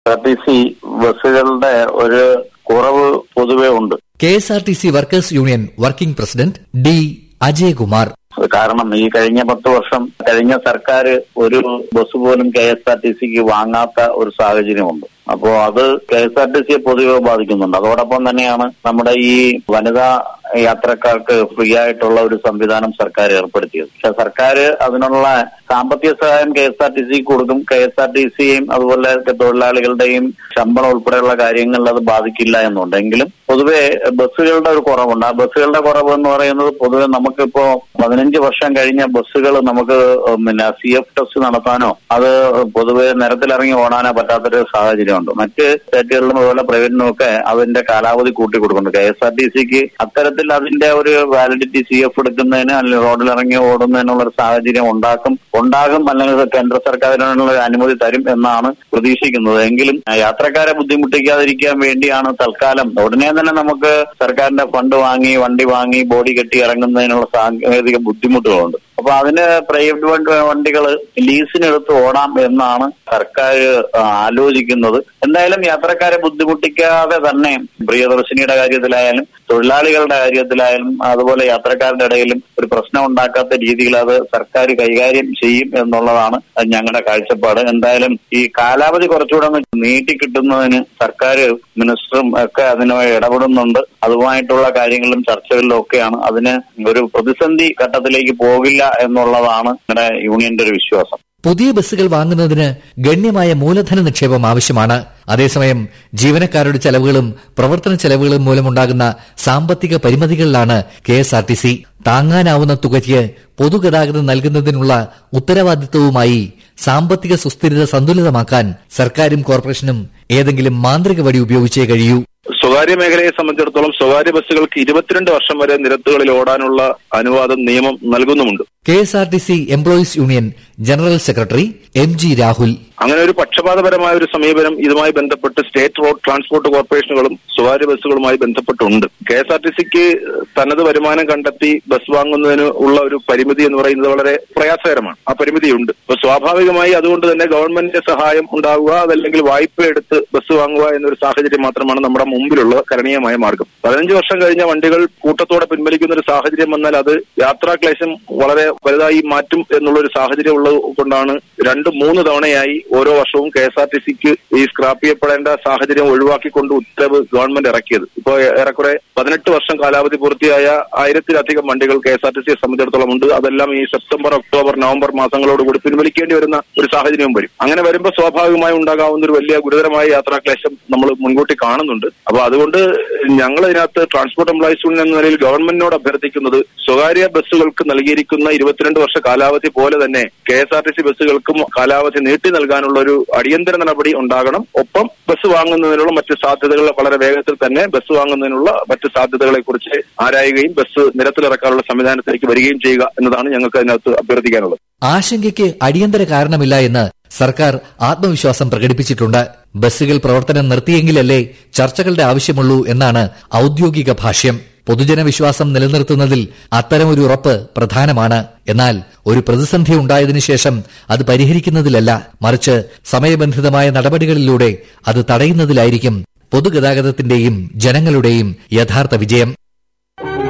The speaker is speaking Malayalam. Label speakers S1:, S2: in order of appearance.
S1: ആർ ടി സി ബസ്സുകളുടെ ഒരു കുറവ് പൊതുവെ ഉണ്ട്
S2: K S R T C workers union working president D Ajayakumar
S1: കാരണം ഈ കഴിഞ്ഞ പത്ത് വർഷം കഴിഞ്ഞ സർക്കാർ ഒരു ബസ് പോലും കെ എസ് ആർ ടി സിക്ക് വാങ്ങാത്ത ഒരു സാഹചര്യമുണ്ട് അപ്പോ അത് കെ എസ് ആർ ടി സിയെ പൊതുവെ ബാധിക്കുന്നുണ്ട് അതോടൊപ്പം തന്നെയാണ് നമ്മുടെ ഈ വനിതാ യാത്രക്കാർക്ക് ഫ്രീ ആയിട്ടുള്ള ഒരു സംവിധാനം സർക്കാർ ഏർപ്പെടുത്തിയത് പക്ഷെ സർക്കാർ അതിനുള്ള സാമ്പത്തിക സഹായം കെ എസ് ആർ ടി സിക്ക് കൊടുക്കും കെ എസ് ആർ ടി സിയെയും അതുപോലെ തൊഴിലാളികളുടെയും ശമ്പളം ഉൾപ്പെടെയുള്ള കാര്യങ്ങളിൽ അത് ബാധിക്കില്ല എന്നുണ്ട് എങ്കിലും പൊതുവെ ബസ്സുകളുടെ ഒരു കുറവുണ്ട് ആ ബസ്സുകളുടെ കുറവ് എന്ന് പറയുന്നത് പൊതുവെ നമുക്കിപ്പോ പതിനഞ്ച് വർഷം കഴിഞ്ഞ ബസ്സുകൾ നമുക്ക് പിന്നെ സി എഫ് ടെസ്റ്റ് നടത്താനോ അത് പൊതുവെ നിരത്തിലിറങ്ങി ഓടാനോ പറ്റാത്തൊരു സാഹചര്യമുണ്ട് മറ്റ് സ്റ്റേറ്റുകളിലും അതുപോലെ പ്രൈവറ്റിനും ഒക്കെ അതിന്റെ കാലാവധി കൂട്ടി കൊടുക്കുന്നുണ്ട് കെ എസ് ആർ ടി സിക്ക് അത്തരത്തിൽ അതിന്റെ ഒരു വാലിഡിറ്റി സി എഫ് എടുക്കുന്നതിന് അല്ലെങ്കിൽ റോഡിലിറങ്ങി ഓടുന്നതിനുള്ള ഒരു സാഹചര്യം ഉണ്ടാക്കും ഉണ്ടാകും അല്ലെങ്കിൽ കേന്ദ്ര സർക്കാരിനുള്ള ഒരു അനുമതി തരും എന്നാണ് പ്രതീക്ഷിക്കുന്നത് എങ്കിലും യാത്രക്കാരെ ബുദ്ധിമുട്ടിക്കാതിരിക്കാൻ വേണ്ടിയാണ് തൽക്കാലം ഉടനെ തന്നെ നമുക്ക് സർക്കാരിന്റെ ഫണ്ട് വാങ്ങി വണ്ടി വാങ്ങി ബോഡി കെട്ടി ഇറങ്ങുന്നതിനുള്ള സാങ്കേതിക ബുദ്ധിമുട്ടുകളുണ്ട് അപ്പൊ അതിന് പ്രൈവറ്റ് വണ്ടികൾ ലീസിനെടുത്ത് ഓടാം എന്നാണ് സർക്കാർ ആലോചിക്കുന്നത് എന്തായാലും യാത്രക്കാരെ ബുദ്ധിമുട്ടിക്കാതെ തന്നെ പ്രിയദർശിനിയുടെ കാര്യത്തിലായാലും തൊഴിലാളികളുടെ കാര്യത്തിലായാലും അതുപോലെ യാത്രക്കാരുടെ ഇടയിലും ഒരു പ്രശ്നം ഉണ്ടാക്കാത്ത രീതിയിൽ അത് സർക്കാർ കൈകാര്യം ചെയ്യും എന്നുള്ളതാണ് ഞങ്ങളുടെ കാഴ്ചപ്പാട് എന്തായാലും ഈ കാലാവധി കുറച്ചുകൂടെ ഒന്ന് നീട്ടി കിട്ടുന്നതിന് സർക്കാർ മിനിസ്റ്ററും ഒക്കെ അതിന് ഇടപെടുന്നുണ്ട് അതുമായിട്ടുള്ള കാര്യങ്ങളിലും ചർച്ചകളിലും ഒക്കെയാണ് അതിന് ഒരു പ്രതിസന്ധി ഘട്ടത്തിലേക്ക് പോകില്ല എന്നുള്ളതാണ് ഞങ്ങളുടെ യൂണിയന്റെ ഒരു വിശ്വാസം
S2: പുതിയ ബസ്സുകൾ വാങ്ങുന്നതിന് ഗണ്യമായ മൂലധന നിക്ഷേപം ആവശ്യമാണ് അതേസമയം ജീവനക്കാരുടെ ചെലവുകളും പ്രവർത്തന ചെലവുകളും മൂലമുണ്ടാകുന്ന സാമ്പത്തിക പരിമിതികളിലാണ് K S R T C താങ്ങാനാവുന്ന തുകയ്ക്ക് പൊതുഗതാഗതം നൽകുന്നതിനുള്ള ഉത്തരവാദിത്വവുമായി സാമ്പത്തിക സുസ്ഥിരത സന്തുലിതമാക്കാൻ സർക്കാരും കോർപ്പറേഷനും ഏതെങ്കിലും മാന്ത്രിക വടി ഉപയോഗിച്ചേ കഴിയൂ
S3: സ്വകാര്യ മേഖലയെ സംബന്ധിച്ചിടത്തോളം സ്വകാര്യ ബസ്സുകൾക്ക് ഇരുപത്തിരണ്ട് വർഷം വരെ നിരത്തുകളിൽ ഓടാനുള്ള അനുവാദം നിയമം നൽകുന്നുമുണ്ട്
S2: K S R T C employees union general secretary M G Rahul
S3: അങ്ങനെ ഒരു പക്ഷപാതപരമായ ഒരു സമീപനം ഇതുമായി ബന്ധപ്പെട്ട് സ്റ്റേറ്റ് റോഡ് ട്രാൻസ്പോർട്ട് കോർപ്പറേഷനുകളും സ്വകാര്യ ബസ്സുകളുമായി ബന്ധപ്പെട്ടുണ്ട് കെ എസ് ആർ ടി സിക്ക് തനത് വരുമാനം കണ്ടെത്തി ബസ് വാങ്ങുന്നതിന് ഉള്ള ഒരു പരിമിതി എന്ന് പറയുന്നത് വളരെ പ്രയാസകരമാണ് ആ പരിമിതിയുണ്ട് അപ്പൊ സ്വാഭാവികമായി അതുകൊണ്ട് തന്നെ ഗവൺമെന്റിന്റെ സഹായം ഉണ്ടാവുക അതല്ലെങ്കിൽ വായ്പ എടുത്ത് ബസ് വാങ്ങുക എന്നൊരു സാഹചര്യം മാത്രമാണ് നമ്മുടെ മുമ്പിലുള്ള കരണീയമായ മാർഗം പതിനഞ്ച് വർഷം കഴിഞ്ഞ വണ്ടികൾ കൂട്ടത്തോടെ പിൻവലിക്കുന്ന ഒരു സാഹചര്യം വന്നാൽ അത് യാത്രാക്ലേശം വളരെ വലുതായി മാറ്റും എന്നുള്ള ഒരു സാഹചര്യം ഉള്ളത് കൊണ്ടാണ് രണ്ട് മൂന്ന് തവണയായി ഓരോ വർഷവും കെ എസ് ആർ ടി സിക്ക് ഈ സ്ക്രാപ്പ് ചെയ്യപ്പെടേണ്ട സാഹചര്യം ഒഴിവാക്കിക്കൊണ്ട് ഉത്തരവ് ഗവൺമെന്റ് ഇറക്കിയത് ഇപ്പോൾ ഏറെക്കുറെ പതിനെട്ട് വർഷം കാലാവധി പൂർത്തിയായ ആയിരത്തിലധികം വണ്ടികൾ കെ എസ് ആർ ടി സിയെ സംബന്ധിച്ചിടത്തോളം ഉണ്ട് അതെല്ലാം ഈ സെപ്റ്റംബർ ഒക്ടോബർ നവംബർ മാസങ്ങളോടുകൂടി പിൻവലിക്കേണ്ടി വരുന്ന ഒരു സാഹചര്യവും വരും അങ്ങനെ വരുമ്പോൾ സ്വാഭാവികമായി ഉണ്ടാകാവുന്ന ഒരു വലിയ ഗുരുതരമായ യാത്രാക്ലേശം നമ്മൾ മുൻകൂട്ടി കാണുന്നുണ്ട് അപ്പൊ അതുകൊണ്ട് ഞങ്ങൾ ഇതിനകത്ത് ട്രാൻസ്പോർട്ട് എംപ്ലോയീസ് യൂണിയൻ എന്ന നിലയിൽ ഗവൺമെന്റിനോട് അഭ്യർത്ഥിക്കുന്നത് സ്വകാര്യ ബസ്സുകൾക്ക് നൽകിയിരിക്കുന്ന ഇരുപത്തിരണ്ട് വർഷ കാലാവധി പോലെ തന്നെ K S R T C ബസ്സുകൾക്കും കാലാവധി നീട്ടി നൽകാനുള്ള ഒരു അടിയന്തര നടപടി ഉണ്ടാകണം ഒപ്പം ബസ് വാങ്ങുന്നതിനുള്ള മറ്റ് സാധ്യതകൾ വളരെ വേഗത്തിൽ തന്നെ ബസ് വാങ്ങുന്നതിനുള്ള മറ്റ് സാധ്യതകളെ കുറിച്ച് ആരായുകയും ബസ് നിരത്തിലിറക്കാനുള്ള സംവിധാനത്തിലേക്ക് വരികയും ചെയ്യുക എന്നതാണ് ഞങ്ങൾക്ക് അതിനകത്ത് അഭ്യർത്ഥിക്കാനുള്ളത്
S2: ആശങ്കയ്ക്ക് അടിയന്തര കാരണമില്ല എന്ന് സർക്കാർ ആത്മവിശ്വാസം പ്രകടിപ്പിച്ചിട്ടുണ്ട് ബസ്സുകൾ പ്രവർത്തനം നിർത്തിയെങ്കിലല്ലേ ചർച്ചകളുടെ ആവശ്യമുള്ളൂ എന്നാണ് ഔദ്യോഗിക ഭാഷ്യം പൊതുജന വിശ്വാസം നിലനിർത്തുന്നതിൽ അത്തരമൊരു ഉറപ്പ് പ്രധാനമാണ് എന്നാൽ ഒരു പ്രതിസന്ധി ഉണ്ടായതിനു ശേഷം അത് പരിഹരിക്കുന്നതിലല്ല മറിച്ച് സമയബന്ധിതമായ നടപടികളിലൂടെ അത് തടയുന്നതിലായിരിക്കും പൊതുഗതാഗതത്തിന്റെയും ജനങ്ങളുടെയും യഥാർത്ഥ വിജയം